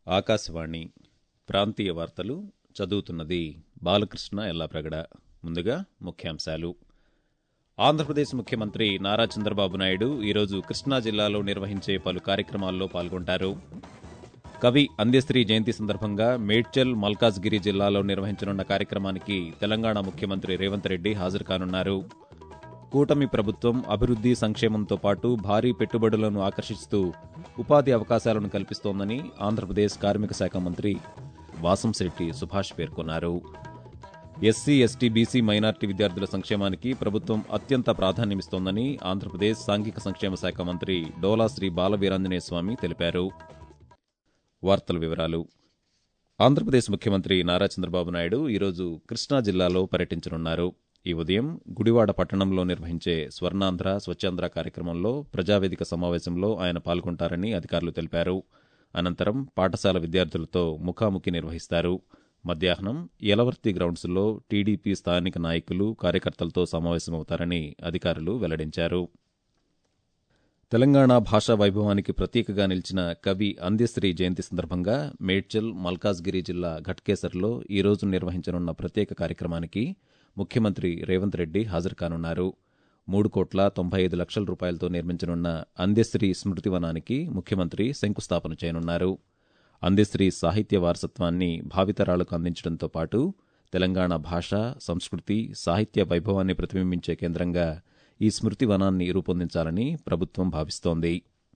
ఆకాశవాణి ప్రాంతీయ వార్తలు చదువుతున్నది బాలకృష్ణ ఎల్లాప్రగడ ముందుగా ముఖ్యాంశాలు ఆంధ్రప్రదేశ్ ముఖ్యమంత్రి నారా చంద్రబాబు నాయుడు ఈరోజు కృష్ణా జిల్లాలో నిర్వహించే పలు కార్యక్రమాల్లో పాల్గొంటారు కవి అంద్యశ్రీ జయంతి సందర్భంగా మేడ్చల్ మల్కాజ్గిరి జిల్లాలో నిర్వహించనున్న కార్యక్రమానికి తెలంగాణ ముఖ్యమంత్రి రేవంత్ రెడ్డి హాజరు కానున్నారు కూటమి ప్రభుత్వం అభివృద్ధి సంక్షేమంతో పాటు భారీ పెట్టుబడులను ఆకర్షిస్తూ ఉపాధి అవకాశాలను కల్పిస్తోందని ఆంధ్రప్రదేశ్ కార్మిక శాఖ మంత్రి వాసంశెట్టి సుభాష్ పేర్కొన్నారు ఎస్సీ ఎస్టీ బీసీ మైనార్టీ విద్యార్థుల సంక్షేమానికి ప్రభుత్వం అత్యంత ప్రాధాన్యమిస్తోందని ఆంధ్రప్రదేశ్ సాంఘిక సంక్షేమ శాఖ మంత్రి డోలా శ్రీ బాలవీరాంజనేయ స్వామి తెలిపారు వార్తల వివరాలు ఆంధ్రప్రదేశ్ ముఖ్యమంత్రి నారా చంద్రబాబు నాయుడు ఈరోజు కృష్ణా జిల్లాలో పర్యటించనున్నారు ఈ ఉదయం గుడివాడ పట్టణంలో నిర్వహించే స్వర్ణాంధ్ర స్వచ్ఛాంధ్ర కార్యక్రమంలో ప్రజావేదిక సమావేశంలో ఆయన పాల్గొంటారని అధికారులు తెలిపారు అనంతరం పాఠశాల విద్యార్థులతో ముఖాముఖి నిర్వహిస్తారు మధ్యాహ్నం యలవర్తి గ్రౌండ్స్లో టీడీపీ స్థానిక నాయకులు కార్యకర్తలతో సమావేశమవుతారని అధికారులు వెల్లడించారు తెలంగాణ భాషా వైభవానికి ప్రతీకగా నిలిచిన కవి అంద్యశ్రీ జయంతి సందర్భంగా మేడ్చల్ మల్కాజ్గిరి జిల్లా ఘట్కేసర్లో ఈరోజు నిర్వహించనున్న ప్రత్యేక కార్యక్రమానికి ముఖ్యమంత్రి రేవంత్ రెడ్డి హాజరు కానున్నారు మూడు కోట్ల తొంభై ఐదు లక్షల రూపాయలతో నిర్మించనున్న అంద్యశ్రీ స్మృతివనానికి ముఖ్యమంత్రి శంకుస్థాపన చేయనున్నారు అంద్యశ్రీ సాహిత్య వారసత్వాన్ని భావితరాలకు అందించడంతో పాటు తెలంగాణ భాష సంస్కృతి సాహిత్య వైభవాన్ని ప్రతిబింబించే కేంద్రంగా ఈ స్మృతి వనాన్ని రూపొందించాలని ప్రభుత్వం భావిస్తోంది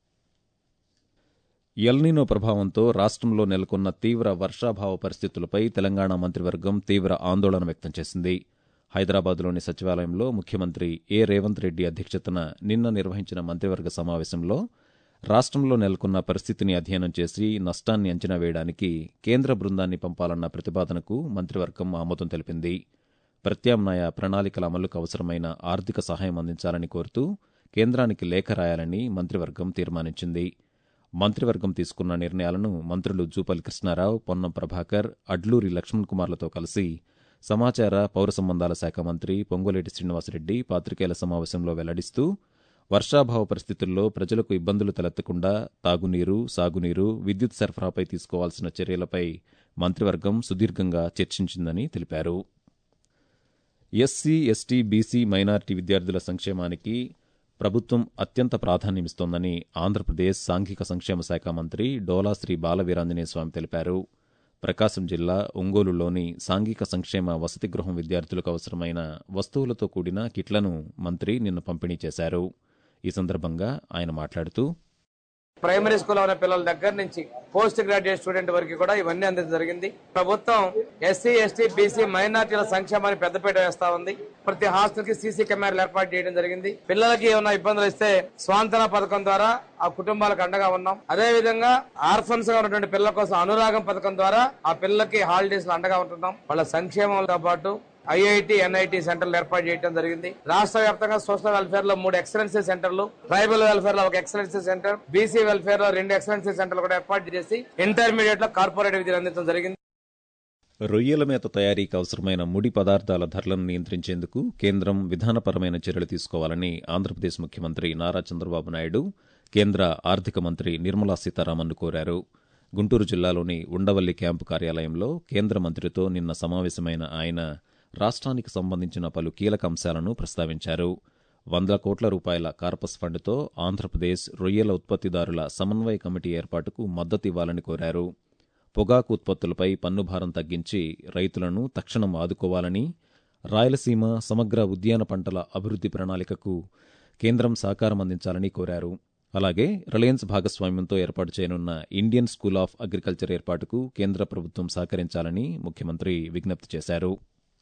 ఎల్నినో ప్రభావంతో రాష్ట్రంలో నెలకొన్న తీవ్ర వర్షాభావ పరిస్థితులపై తెలంగాణ మంత్రివర్గం తీవ్ర ఆందోళన వ్యక్తం చేసింది హైదరాబాద్లోని సచివాలయంలో ముఖ్యమంత్రి ఏ రేవంత్ రెడ్డి అధ్యక్షతన నిన్న నిర్వహించిన మంత్రివర్గ సమావేశంలో రాష్ట్రంలో నెలకొన్న పరిస్థితిని అధ్యయనం చేసి నష్టాన్ని అంచనా వేయడానికి కేంద్ర బృందాన్ని పంపాలన్న ప్రతిపాదనకు మంత్రివర్గం ఆమోదం తెలిపింది ప్రత్యామ్నాయ ప్రణాళికల అమలుకు అవసరమైన ఆర్థిక సహాయం అందించాలని కోరుతూ కేంద్రానికి లేఖ రాయాలని మంత్రివర్గం తీర్మానించింది మంత్రివర్గం తీసుకున్న నిర్ణయాలను మంత్రులు జూపల్లి కృష్ణారావు పొన్నం ప్రభాకర్ అడ్లూరి లక్ష్మణ్ కుమార్లతో కలిసి సమాచార పౌర సంబంధాల శాఖ మంత్రి పొంగులేటి శ్రీనివాసరెడ్డి పాత్రికేయుల సమావేశంలో వెల్లడిస్తూ వర్షాభావ పరిస్థితుల్లో ప్రజలకు ఇబ్బందులు తలెత్తకుండా తాగునీరు సాగునీరు విద్యుత్ సరఫరాపై తీసుకోవాల్సిన చర్యలపై మంత్రివర్గం సుదీర్ఘంగా చర్చించిందని తెలిపారు ఎస్సీ ఎస్టీ బీసీ మైనార్టీ విద్యార్థుల సంక్షేమానికి ప్రభుత్వం అత్యంత ప్రాధాన్యమిస్తోందని ఆంధ్రప్రదేశ్ సాంఘిక సంక్షేమ శాఖ మంత్రి డోలా శ్రీ బాలవీరాంజనేయ స్వామి తెలిపారు ప్రకాశం జిల్లా ఒంగోలులోని సాంఘిక సంక్షేమ వసతి గృహం విద్యార్థులకు అవసరమైన వస్తువులతో కూడిన కిట్లను మంత్రి నిన్న పంపిణీ చేశారు ఈ సందర్భంగా ఆయన మాట్లాడుతూ ప్రైమరీ స్కూల్ ఉన్న పిల్లల దగ్గర నుంచి పోస్ట్ గ్రాడ్యుయేట్ స్టూడెంట్ వరకు కూడా ఇవన్నీ అందించడం జరిగింది ప్రభుత్వం ఎస్సీ ఎస్టీ బీసీ మైనార్టీల సంక్షేమాన్ని పెద్దపీట వేస్తా ఉంది ప్రతి హాస్టల్ కి సీసీ కెమెరాలు ఏర్పాటు చేయడం జరిగింది పిల్లలకి ఏమైనా ఇబ్బందులు ఇస్తే స్వాంతన పథకం ద్వారా ఆ కుటుంబాలకు అండగా ఉన్నాం అదే విధంగా ఆర్ఫన్స్ గా ఉన్నటువంటి పిల్లల కోసం అనురాగం పథకం ద్వారా ఆ పిల్లలకి హాలిడేస్ లో అండగా ఉంటున్నాం వాళ్ళ సంక్షేమంతో పాటు ఐఐటి ఎన్ఐటి సెంటర్లు ఏర్పాటు చేయడం జరిగింది రాష్ట్ర వ్యాప్తంగా సోషల్ వెల్ఫేర్ లో మూడు ఎక్సలెన్సీ సెంటర్లు ట్రైబల్ వెల్ఫేర్ లో ఒక ఎక్సలెన్సీ సెంటర్ బీసీ వెల్ఫేర్ లో రెండు ఎక్సలెన్సీ సెంటర్లు కూడా ఏర్పాటు చేసి ఇంటర్మీడియట్ లో కార్పొరేట్ విద్యను అందించడం జరిగింది రొయ్యల మేత తయారీకి అవసరమైన ముడి పదార్థాల ధరలను నియంత్రించేందుకు కేంద్రం విధానపరమైన చర్యలు తీసుకోవాలని ఆంధ్రప్రదేశ్ ముఖ్యమంత్రి నారా చంద్రబాబు నాయుడు కేంద్ర ఆర్థిక మంత్రి నిర్మలా సీతారామన్ను కోరారు గుంటూరు జిల్లాలోని ఉండవల్లి క్యాంపు కార్యాలయంలో కేంద్ర మంత్రితో నిన్న సమావేశమైన ఆయన రాష్ట్రానికి సంబంధించిన పలు కీలక అంశాలను ప్రస్తావించారు వందల కోట్ల రూపాయల కార్పస్ ఫండ్తో ఆంధ్రప్రదేశ్ రొయ్యల ఉత్పత్తిదారుల సమన్వయ కమిటీ ఏర్పాటుకు మద్దతు ఇవ్వాలని కోరారు పొగాకు ఉత్పత్తులపై పన్నుభారం తగ్గించి రైతులను తక్షణం ఆదుకోవాలని రాయలసీమ సమగ్ర ఉద్యాన పంటల అభివృద్ధి ప్రణాళికకు కేంద్రం సహకారం అందించాలని కోరారు అలాగే రిలయన్స్ భాగస్వామ్యంతో ఏర్పాటు చేయనున్న ఇండియన్ స్కూల్ ఆఫ్ అగ్రికల్చర్ ఏర్పాటుకు కేంద్ర ప్రభుత్వం సహకరించాలని ముఖ్యమంత్రి విజ్ఞప్తి చేశారు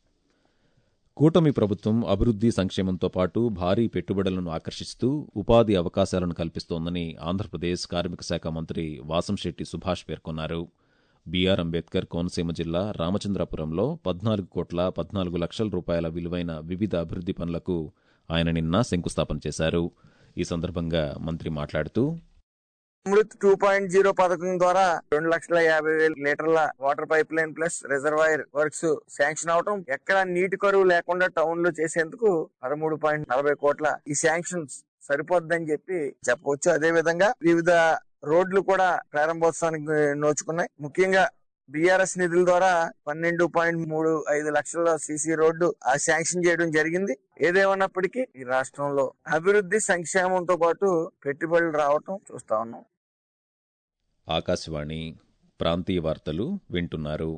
కూటమి ప్రభుత్వం అభివృద్ధి సంక్షేమంతో పాటు భారీ పెట్టుబడులను ఆకర్షిస్తూ ఉపాధి అవకాశాలను కల్పిస్తోందని ఆంధ్రప్రదేశ్ కార్మిక శాఖ మంత్రి వాసంశెట్టి సుభాష్ పేర్కొన్నారు బీఆర్ అంబేద్కర్ కోనసీమ జిల్లా రామచంద్రాపురంలో పద్నాలుగు కోట్ల పద్నాలుగు లక్షల రూపాయల విలువైన వివిధ అభివృద్ధి పనులకు ఆయన నిన్న శంకుస్థాపన చేశారు ఈ సందర్భంగా మంత్రి మాట్లాడుతూ అమృత్ టూ పాయింట్ జీరో పథకం ద్వారా రెండు లక్షల యాభై వేల లీటర్ల water pipeline plus reservoir works sanction అవటం ఎక్కడ నీటి కరువు లేకుండా టౌన్ లో చేసేందుకు పదమూడు పాయింట్ నలభై కోట్ల ఈ శాంక్షన్స్ సరిపోద్దని చెప్పి చెప్పవచ్చు అదే విధంగా వివిధ రోడ్లు కూడా ప్రారంభోత్సవానికి నోచుకున్నాయి ముఖ్యంగా బీఆర్ఎస్ నిధుల ద్వారా పన్నెండు పాయింట్ మూడు ఐదు లక్షల సీసీ రోడ్డు ఆ శాంక్షన్ చేయడం జరిగింది ఏదేమన్నప్పటికీ ఈ రాష్ట్రంలో అభివృద్ధి సంక్షేమంతో పాటు పెట్టుబడులు రావటం చూస్తా ఉన్నాం ఆకాశవాణి ప్రాంతీయ వార్తలు వింటున్నారు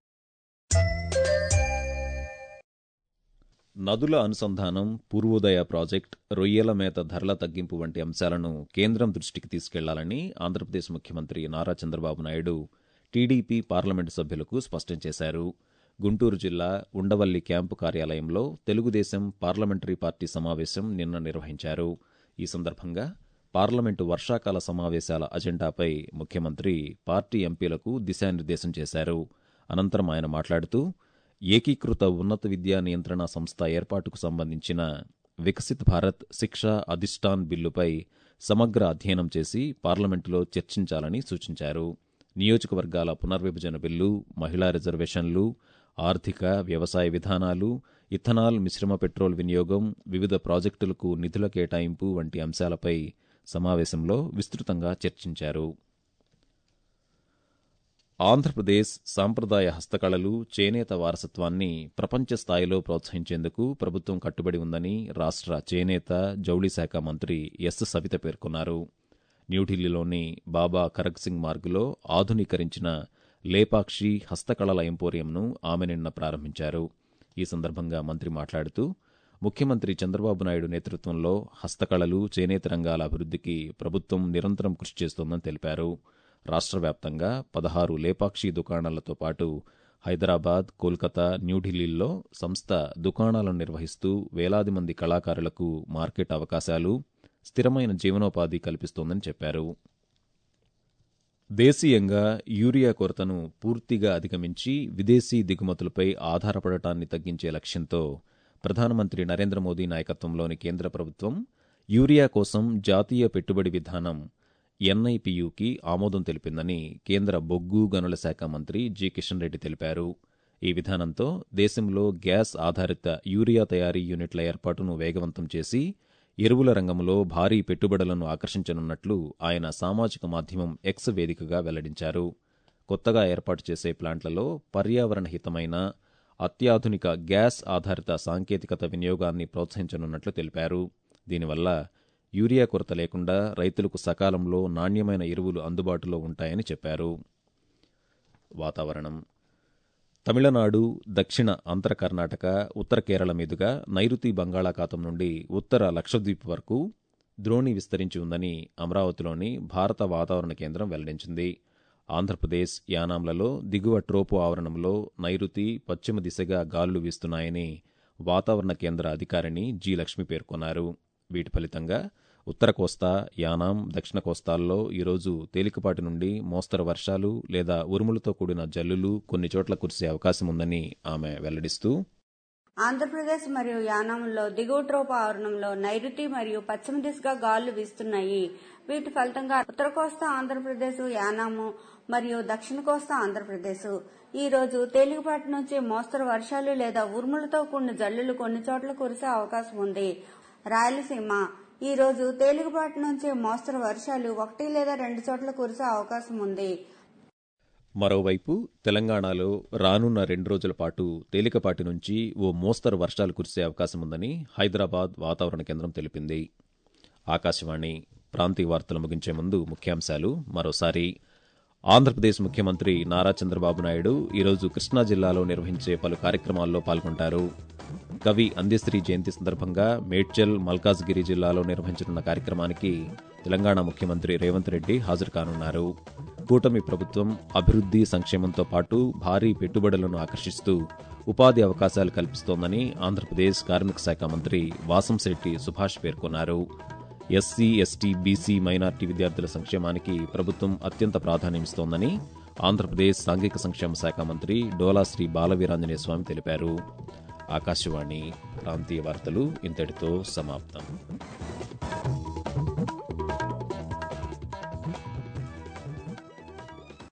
నదుల అనుసంధానం పూర్వోదయ ప్రాజెక్ట్ రొయ్యల మేత ధరల తగ్గింపు వంటి అంశాలను కేంద్రం దృష్టికి తీసుకెళ్లాలని ఆంధ్రప్రదేశ్ ముఖ్యమంత్రి నారా చంద్రబాబు నాయుడు టీడీపీ పార్లమెంటు సభ్యులకు స్పష్టం చేశారు గుంటూరు జిల్లా ఉండవల్లి క్యాంపు కార్యాలయంలో తెలుగుదేశం పార్లమెంటరీ పార్టీ సమావేశం నిన్న నిర్వహించారు ఈ సందర్భంగా పార్లమెంటు వర్షాకాల సమావేశాల అజెండాపై ముఖ్యమంత్రి పార్టీ ఎంపీలకు దిశానిర్దేశం చేశారు అనంతరం ఆయన మాట్లాడుతూ ఏకీకృత ఉన్నత విద్యా నియంత్రణ సంస్థ ఏర్పాటుకు సంబంధించిన వికసిత్ భారత్ శిక్షా అధిష్టాన్ బిల్లుపై సమగ్ర అధ్యయనం చేసి పార్లమెంటులో చర్చించాలని సూచించారు నియోజకవర్గాల పునర్విభజన బిల్లు మహిళా రిజర్వేషన్లు ఆర్థిక వ్యవసాయ విధానాలు ఇథనాల్ మిశ్రమ పెట్రోల్ వినియోగం వివిధ ప్రాజెక్టులకు నిధుల కేటాయింపు వంటి అంశాలపై సమావేశంలో విస్తృతంగా చర్చించారు ఆంధ్రప్రదేశ్ సాంప్రదాయ హస్తకళలు చేనేత వారసత్వాన్ని ప్రపంచ స్థాయిలో ప్రోత్సహించేందుకు ప్రభుత్వం కట్టుబడి ఉందని రాష్ట్ర చేనేత జౌళి శాఖ మంత్రి ఎస్ సవిత పేర్కొన్నారు న్యూఢిల్లీలోని బాబా ఖరగ్ సింగ్ మార్గులో ఆధునీకరించిన లేపాక్షి హస్తకళల ఎంపోరియంను ఆమె నిన్న ప్రారంభించారు ఈ సందర్భంగా మంత్రి మాట్లాడుతూ ముఖ్యమంత్రి చంద్రబాబు నాయుడు నేతృత్వంలో హస్తకళలు చేనేత రంగాల అభివృద్ధికి ప్రభుత్వం నిరంతరం కృషి చేస్తోందని తెలిపారు రాష్ట్ర వ్యాప్తంగా పదహారు లేపాక్షి దుకాణాలతో పాటు హైదరాబాద్ కోల్కతా న్యూఢిల్లీల్లో సంస్థ దుకాణాలను నిర్వహిస్తూ వేలాది మంది కళాకారులకు మార్కెట్ అవకాశాలు స్థిరమైన జీవనోపాధి కల్పిస్తోందని చెప్పారు దేశీయంగా యూరియా కొరతను పూర్తిగా అధిగమించి విదేశీ దిగుమతులపై ఆధారపడటాన్ని తగ్గించే లక్ష్యంతో ప్రధానమంత్రి నరేంద్ర మోదీ నాయకత్వంలోని కేంద్ర ప్రభుత్వం యూరియా కోసం జాతీయ పెట్టుబడి విధానం ఎన్ఐపియుకి ఆమోదం తెలిపిందని కేంద్ర బొగ్గు గనుల శాఖ మంత్రి జి కిషన్ రెడ్డి తెలిపారు ఈ విధానంతో దేశంలో గ్యాస్ ఆధారిత యూరియా తయారీ యూనిట్ల ఏర్పాటును వేగవంతం చేసి ఎరువుల రంగంలో భారీ పెట్టుబడులను ఆకర్షించనున్నట్లు ఆయన సామాజిక మాధ్యమం ఎక్స్ వేదికగా వెల్లడించారు కొత్తగా ఏర్పాటు చేసే ప్లాంట్లలో పర్యావరణ హితమైన అత్యాధునిక గ్యాస్ ఆధారిత సాంకేతికత వినియోగాన్ని ప్రోత్సహించనున్నట్లు తెలిపారు దీనివల్ల యూరియా కొరత లేకుండా రైతులకు సకాలంలో నాణ్యమైన ఎరువులు అందుబాటులో ఉంటాయని చెప్పారు వాతావరణం తమిళనాడు దక్షిణ అంతర కర్ణాటక ఉత్తర కేరళ మీదుగా నైరుతి బంగాళాఖాతం నుండి ఉత్తర లక్షద్వీప్ వరకు ద్రోణి విస్తరించి ఉందని అమరావతిలోని భారత వాతావరణ కేంద్రం వెల్లడించింది ఆంధ్రప్రదేశ్ యానాంలలో దిగువ ట్రోపు ఆవరణంలో నైరుతి పశ్చిమ దిశగా గాలులు వీస్తున్నాయని వాతావరణ కేంద్ర అధికారిని జి లక్ష్మి పేర్కొన్నారు వీటి ఫలితంగా ఉత్తర కోస్తా యానాం దక్షిణ కోస్తాల్లో ఈరోజు తేలికపాటి నుండి మోస్తరు వర్షాలు లేదా ఉరుములతో కూడిన జల్లులు కొన్ని చోట్ల కురిసే అవకాశం ఉందని ఆమె వెల్లడిస్తూ ఆంధ్రప్రదేశ్ మరియు యానాంలో దిగువ ట్రోప ఆవరణంలో నైరుతి మరియు పశ్చిమ దిశగా గాలులు వీస్తున్నాయి వీటి ఫలితంగా ఉత్తర కోస్తా ఆంధ్రప్రదేశ్ యానాము మరియు దక్షిణ కోస్తా ఆంధ్రప్రదేశ్ ఈ రోజు తేలికపాటి నుంచి మోస్తరు వర్షాలు లేదా ఉరుములతో కూడిన జల్లులు కొన్ని చోట్ల కురిసే అవకాశం ఉంది రాయలసీమ ఈ రోజు తేలికపాటి నుంచి మోస్తరు వర్షాలు ఒకటి లేదా రెండు చోట్ల కురిసే అవకాశం ఉంది మరోవైపు తెలంగాణలో రానున్న రెండు రోజుల పాటు తేలికపాటి నుంచి ఓ మోస్తరు వర్షాలు కురిసే అవకాశం ఉందని హైదరాబాద్ వాతావరణ కేంద్రం తెలిపింది ఆకాశవాణి ప్రాంతీయ వార్తలు ముగించే ముందు ముఖ్యాంశాలు మరోసారి ఆంధ్రప్రదేశ్ ముఖ్యమంత్రి నారా చంద్రబాబు నాయుడు ఈరోజు కృష్ణా జిల్లాలో నిర్వహించే పలు కార్యక్రమాల్లో పాల్గొంటారు కవి అందెశ్రీ జయంతి సందర్భంగా మేడ్చల్ మల్కాజ్గిరి జిల్లాలో నిర్వహించనున్న కార్యక్రమానికి తెలంగాణ ముఖ్యమంత్రి రేవంత్ రెడ్డి హాజరు కానున్నారు కూటమి ప్రభుత్వం అభివృద్ధి సంక్షేమంతో పాటు భారీ పెట్టుబడులను ఆకర్షిస్తూ ఉపాధి అవకాశాలు కల్పిస్తోందని ఆంధ్రప్రదేశ్ కార్మిక శాఖ మంత్రి వాసంశెట్టి సుభాష్ పేర్కొన్నారు ఎస్సీ ఎస్టీ బీసీ మైనార్టీ విద్యార్థుల సంక్షేమానికి ప్రభుత్వం అత్యంత ప్రాధాన్యమిస్తోందని ఆంధ్రప్రదేశ్ సాంఘిక సంక్షేమ శాఖ మంత్రి డోలా శ్రీ బాలవీరాంజనేయ స్వామి తెలిపారు ఆకాశవాణి ప్రాంతీయ వార్తలు ఇంతటితో సమాప్తం